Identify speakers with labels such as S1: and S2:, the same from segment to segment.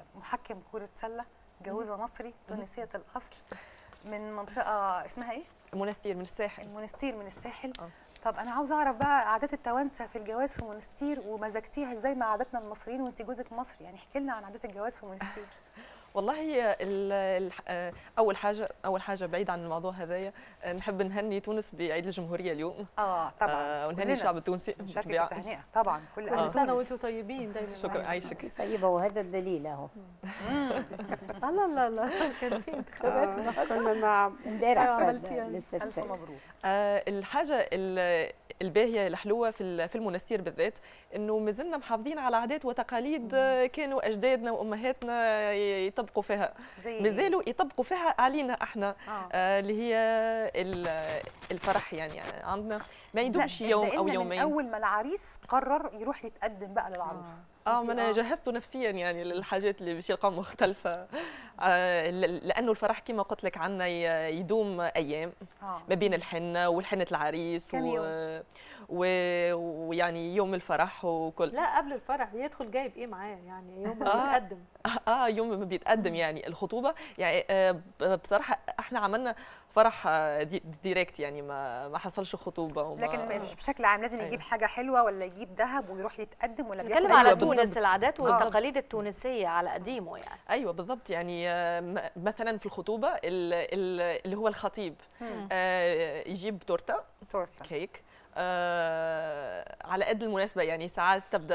S1: محكم كره سله جوزه مصري تونسيه الاصل من منطقه اسمها ايه
S2: منستير من الساحل
S1: المونستير من الساحل
S2: آه.
S1: طب انا عاوزه اعرف بقى عادات التوانسه في الجواز في مونستير ومزجتيها ازاي مع عاداتنا المصريين وانت جوزك مصري يعني احكي لنا عن عادات الجواز في مونستير
S2: والله هي ال ال آه، اول حاجه اول حاجه بعيد عن الموضوع هذايا آه، نحب نهني تونس بعيد الجمهوريه اليوم
S1: اه طبعا
S2: آه، ونهني
S1: كلنا
S2: الشعب التونسي
S1: نشاركك
S2: بالطبيعة.
S1: التهنئه طبعا كل
S2: آه.
S1: اهل
S3: كل سنه
S1: تونس
S3: وانتم طيبين دايما
S2: شكرا عايشك
S4: طيبة وهذا الدليل اهو
S3: لا لا لا كان في انتخابات
S5: آه، كنا مع
S4: امبارح
S3: أيوة،
S4: كان
S3: عملتيها.
S4: لسه
S1: الف
S4: بتاع.
S1: مبروك
S2: آه، الحاجه ال- الباهيه الحلوه في ال- في المنستير بالذات انه مازلنا محافظين على عادات وتقاليد آه، كانوا اجدادنا وامهاتنا ي- يطبقوا فيها
S1: زي إيه؟
S2: مازالوا يطبقوا فيها علينا احنا
S1: اه
S2: آه، اللي هي ال- الفرح يعني عندنا ما يدومش
S1: لا،
S2: يوم
S1: ابدأ
S2: او
S1: لنا من
S2: يومين
S1: اول ما العريس قرر يروح يتقدم بقى للعروسه
S2: اه ما انا
S1: آه.
S2: جهزته نفسيا يعني للحاجات اللي باش يلقاو مختلفه آه ل- لانه الفرح كما قلت لك عندنا ي- يدوم ايام
S1: اه
S2: ما بين الحنه والحنه العريس
S1: كم يوم؟
S2: و- ويعني يوم الفرح وكل
S3: لا قبل الفرح بيدخل جايب ايه معاه يعني يوم ما
S2: آه.
S3: بيتقدم
S2: اه يوم ما بيتقدم يعني الخطوبه يعني آه ب- بصراحه احنا عملنا فرح آه، دي ديريكت يعني ما ما حصلش خطوبه وما
S1: لكن مش بشكل عام لازم يجيب
S2: أيوة.
S1: حاجه حلوه ولا يجيب ذهب ويروح يتقدم ولا
S6: نتكلم
S1: بياخد
S6: على
S2: أيوة
S6: تونس
S2: بالضبط.
S6: العادات
S1: آه.
S6: والتقاليد التونسيه على قديمه يعني
S2: ايوه بالضبط يعني آه، م- مثلا في الخطوبه ال- ال- اللي هو الخطيب
S1: مم.
S2: آه، يجيب تورته
S1: تورته
S2: كيك آه على قد المناسبه يعني ساعات تبدا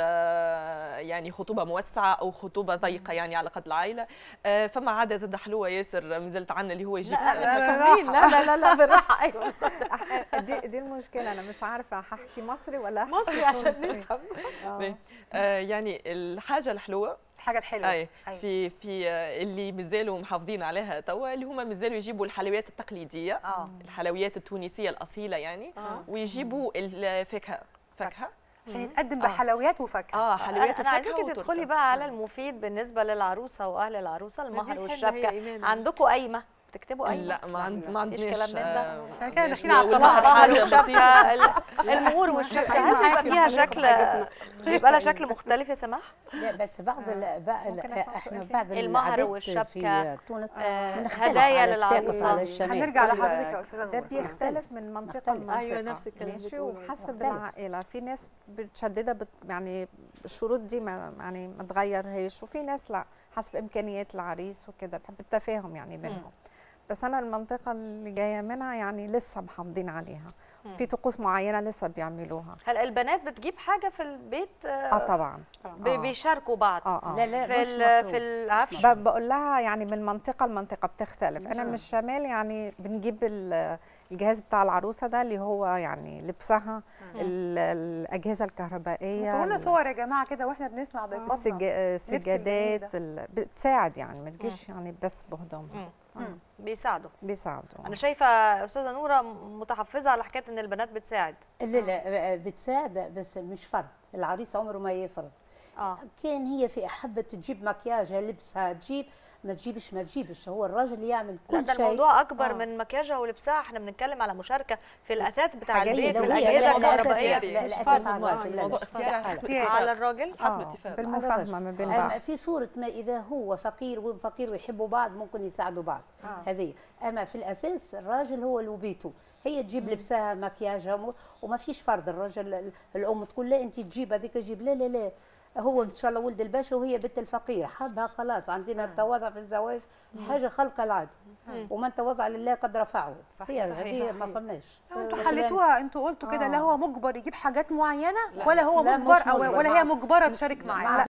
S2: يعني خطوبه موسعه او خطوبه ضيقه يعني على قد العائله آه فما عاده زاد حلوه ياسر مازلت عنا اللي هو يجيب
S3: لا
S1: لا،
S3: فاهمين لا لا لا لا بالراحه ايوه بس
S5: دي دي المشكله انا مش عارفه هحكي مصري ولا هحكي
S3: مصري عشان
S5: تونسي.
S3: نفهم
S5: آه.
S2: آه يعني الحاجه الحلوه
S1: الحاجه الحلوه
S2: اي
S1: أيوة.
S2: في في آه، اللي مازالوا محافظين عليها توا اللي هما مازالوا يجيبوا الحلويات التقليديه
S1: اه
S2: الحلويات التونسيه الاصيله يعني
S3: آه.
S2: ويجيبوا الفاكهه فاكهه
S1: عشان يتقدم
S2: آه.
S1: بحلويات وفاكهه
S2: اه
S6: انا
S2: حلويات
S6: أنا
S2: وفاكهه
S6: عايزاكي
S2: وتورتة.
S6: تدخلي بقى على المفيد بالنسبه للعروسه واهل العروسه
S3: دي
S6: المهر
S3: الحنة هي
S6: والشبكه
S3: إيمان.
S6: عندكم قايمه بتكتبوا قايمه
S2: لا ما عند ما
S6: مفيش
S2: عندناش
S6: كلام من ده.
S2: آه،
S1: احنا كده
S2: ماشي.
S1: داخلين على الطلاق
S2: والمهر
S6: المهر
S2: حاجة بسيطة.
S6: والشبكه ال- المهور والشبكه هل بيبقى فيها شكل بيبقى لها شكل مختلف يا سماح؟
S4: لا بس بعض ال- بقى ال-
S5: ممكن أسمع
S4: احنا
S5: سؤال
S4: بعض
S6: المهر
S4: العادات
S6: والشبكة،
S4: في تونس
S6: آه،
S4: بنختلف
S6: هدايا
S4: على الشرق
S6: للعروسة.
S4: وعلى الشمال
S1: هنرجع
S5: كل-
S1: لحضرتك يا استاذه
S5: ده
S1: نور
S5: بيختلف من منطقه
S4: مختلف.
S5: لمنطقه
S3: أيوة، نفس الكلام
S5: ماشي
S3: بتقوله.
S5: وحسب
S4: مختلف.
S5: العائله في ناس متشدده بت يعني الشروط دي ما يعني ما تغيرهاش وفي ناس لا حسب امكانيات العريس وكده بحب التفاهم يعني بينهم بس انا المنطقه اللي جايه منها يعني لسه محافظين عليها
S6: مم.
S5: في طقوس معينه لسه بيعملوها
S6: هل البنات بتجيب حاجه في البيت
S5: اه طبعا
S6: بي- بيشاركوا بعض
S5: اه اه
S4: لا لا
S6: في
S4: مش
S6: ال-
S4: مفروض.
S6: في العفش
S5: ب- بقول لها يعني من منطقه لمنطقه بتختلف انا
S4: مم.
S5: من الشمال يعني بنجيب ال- الجهاز بتاع العروسه ده اللي هو يعني لبسها ال- الاجهزه الكهربائيه
S1: قولوا لنا
S5: ال-
S1: صور يا جماعه كده واحنا بنسمع ضيفاتنا
S5: السج... السجادات
S1: ده.
S5: ال... بتساعد يعني ما تجيش يعني بس بهدومها
S6: مم.
S1: مم.
S6: بيساعدوا
S5: بيساعدوا
S6: انا شايفه استاذه نوره متحفظه على حكايه ان البنات بتساعد
S4: لا لا بتساعد بس مش فرض العريس عمره ما يفرض
S6: اه
S4: كان هي في حبة تجيب مكياجها لبسها تجيب ما تجيبش ما تجيبش هو الراجل اللي يعمل
S6: لا
S4: كل
S6: ده
S4: شيء
S6: الموضوع اكبر
S4: آه.
S6: من مكياجها ولبسها احنا بنتكلم على مشاركه في الاثاث بتاع
S4: حاجة
S6: البيت
S4: لو
S6: في
S4: هي-
S6: الاجهزه
S4: لا، لا،
S6: الكهربائيه
S4: لا، لا،
S2: مش
S4: لا،
S2: فرض
S4: على
S2: والله،
S4: الراجل، لا، لا،
S2: الموضوع
S4: استحالة.
S2: اختيار
S1: اختيار.
S6: على الراجل
S2: حسب
S5: آه،
S2: اتفاق
S5: بالمفاهمه ما بين
S4: أما
S5: بعض
S4: في صورة ما إذا هو فقير وهم فقير ويحبوا بعض ممكن يساعدوا بعض
S1: آه.
S4: هذه أما في الأساس الراجل هو اللي وبيته هي تجيب لبسها مكياجها وم- وما فيش فرض الراجل ال- الأم تقول لا أنت تجيب هذيك تجيب لا لا لا هو ان شاء الله ولد الباشا وهي بنت الفقير حبها خلاص عندنا التواضع في الزواج حاجه خلق العاده ومن تواضع لله قد رفعه
S1: صحيح،
S4: هي
S1: صحيح.
S4: هذه ما فهمناش
S1: انتوا حليتوها انتوا قلتوا كده لا
S4: آه.
S1: هو مجبر يجيب حاجات معينه ولا هو
S4: لا،
S1: مجبر
S4: مش
S1: او
S4: مجبر.
S1: ولا هي مجبره تشارك معاه
S5: لا